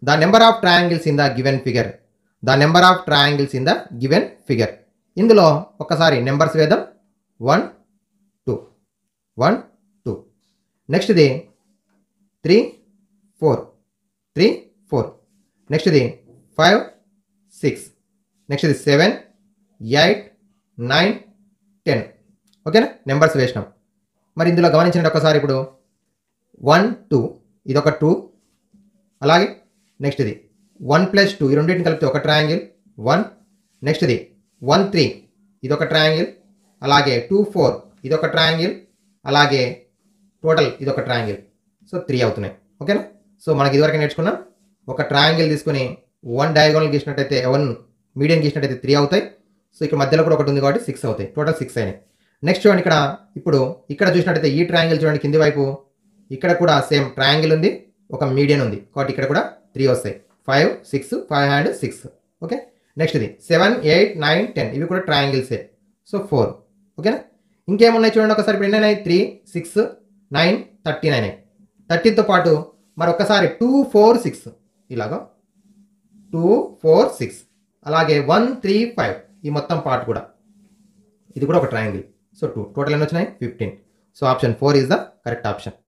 the number of triangles in the given figure the number of triangles in the given figure ఇందులో ఒకసారి numbers వేద్దాం one two one two నెక్స్ట్ది three four three four నెక్స్ట్ది five six నెక్స్ట్ది seven eight nine ten ఓకేనా numbers వేసినాం మరి ఇందులో గమనించండి ఒకసారి ఇప్పుడు వన్ టూ ఇదొక టూ అలాగే నెక్స్ట్ ఇది వన్ ప్లస్ టూ ఈ రెండింటిని కలిపితే ఒక ట్రయాంగిల్ వన్ నెక్స్ట్ ఇది వన్ త్రీ ఇదొక ట్రయాంగిల్ అలాగే టూ ఫోర్ ఇదొక ట్రయాంగిల్ అలాగే టోటల్ ఇదొక ట్రయాంగిల్ సో త్రీ అవుతున్నాయి ఓకేనా సో మనకి ఇదివరకు నేర్చుకున్నాం ఒక ట్రయాంగిల్ తీసుకుని వన్ డయాగోనల్ గీసినట్టయితే వన్ మీడియం గీసినట్టయితే త్రీ అవుతాయి సో ఇక్కడ మధ్యలో కూడా ఒకటి ఉంది కాబట్టి సిక్స్ అవుతాయి టోటల్ సిక్స్ అయినాయి నెక్స్ట్ చూడండి ఇక్కడ ఇప్పుడు ఇక్కడ చూసినట్టయితే ఈ ట్రయాంగిల్ చూడండి కింది వైపు ఇక్కడ కూడా సేమ్ ట్రయాంగిల్ ఉంది ఒక మీడియం ఉంది కాబట్టి ఇక్కడ కూడా త్రీ వస్తాయి five six five and six okay next ఇది సెవెన్ ఎయిట్ నైన్ టెన్ ఇవి కూడా ట్రయాంగిల్సే సో ఫోర్ ఓకేనా ఇంకేమున్నాయి చూడండి ఒకసారి ఇప్పుడు ఎన్ని త్రీ సిక్స్ నైన్ థర్టీన్ అయినాయి థర్టీన్తో పాటు మరొకసారి టూ ఫోర్ సిక్స్ ఇలాగా టూ ఫోర్ సిక్స్ అలాగే వన్ త్రీ ఫైవ్ ఈ మొత్తం పార్ట్ కూడా ఇది కూడా ఒక ట్రయాంగిల్ సో టూ టోటల్ ఎన్ని వచ్చినాయి fifteen so option four is the correct option